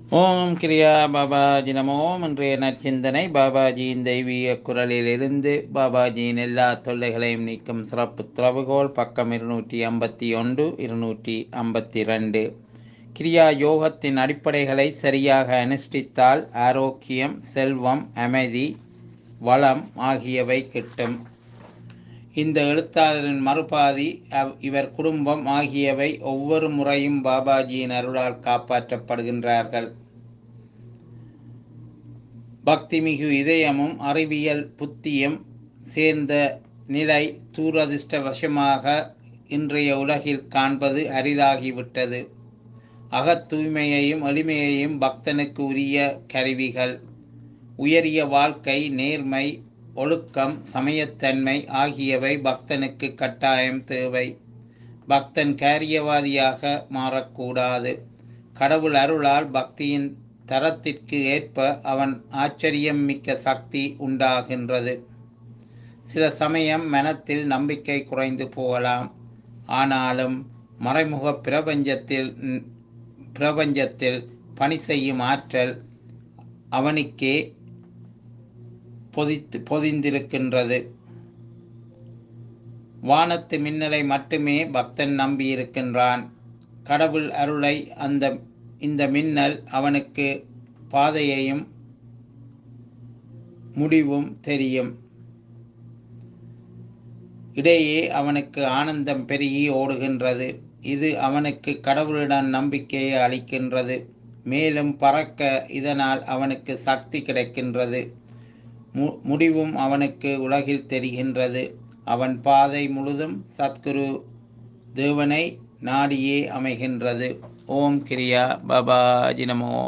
ஓம் கிரியா பாபாஜி நமோம் இன்றைய நற்சிந்தனை பாபாஜியின் தெய்வீக குரலிலிருந்து பாபாஜியின் எல்லா தொல்லைகளையும் நீக்கும் சிறப்பு திறவுகோல் பக்கம் இருநூற்றி ஐம்பத்தி ஒன்று இருநூற்றி ஐம்பத்தி ரெண்டு கிரியா யோகத்தின் அடிப்படைகளை சரியாக அனுஷ்டித்தால் ஆரோக்கியம் செல்வம் அமைதி வளம் ஆகியவை கிட்டும் இந்த எழுத்தாளரின் மறுபாதி அவ்- இவர் குடும்பம் ஆகியவை ஒவ்வொரு முறையும் பாபாஜியின் அருளால் காப்பாற்றப்படுகின்றார்கள் பக்திமிகு இதயமும் அறிவியல் புத்தியும் சேர்ந்த நிலை தூரதிர்ஷ்டவசமாக இன்றைய உலகில் காண்பது அரிதாகிவிட்டது அகத் தூய்மையையும் எளிமையையும் பக்தனுக்கு உரிய கருவிகள் உயரிய வாழ்க்கை நேர்மை ஒழுக்கம் சமயத்தன்மை ஆகியவை பக்தனுக்கு கட்டாயம் தேவை பக்தன் காரியவாதியாக மாறக்கூடாது கடவுள் அருளால் பக்தியின் தரத்திற்கு ஏற்ப அவன் ஆச்சரியம் மிக்க சக்தி உண்டாகின்றது சில சமயம் மனத்தில் நம்பிக்கை குறைந்து போகலாம் ஆனாலும் மறைமுக பிரபஞ்சத்தில் பிரபஞ்சத்தில் பணி செய்யும் ஆற்றல் அவனுக்கே பொதித்து பொதிந்திருக்கின்றது வானத்து மின்னலை மட்டுமே பக்தன் நம்பியிருக்கின்றான் கடவுள் அருளை அந்த இந்த மின்னல் அவனுக்கு பாதையையும் முடிவும் தெரியும் இடையே அவனுக்கு ஆனந்தம் பெருகி ஓடுகின்றது இது அவனுக்கு கடவுளிடம் நம்பிக்கையை அளிக்கின்றது மேலும் பறக்க இதனால் அவனுக்கு சக்தி கிடைக்கின்றது மு- முடிவும் அவனுக்கு உலகில் தெரிகின்றது அவன் பாதை முழுதும் சத்குரு தேவனை நாடியே அமைகின்றது ஓம் கிரியா பாபாஜி நமோ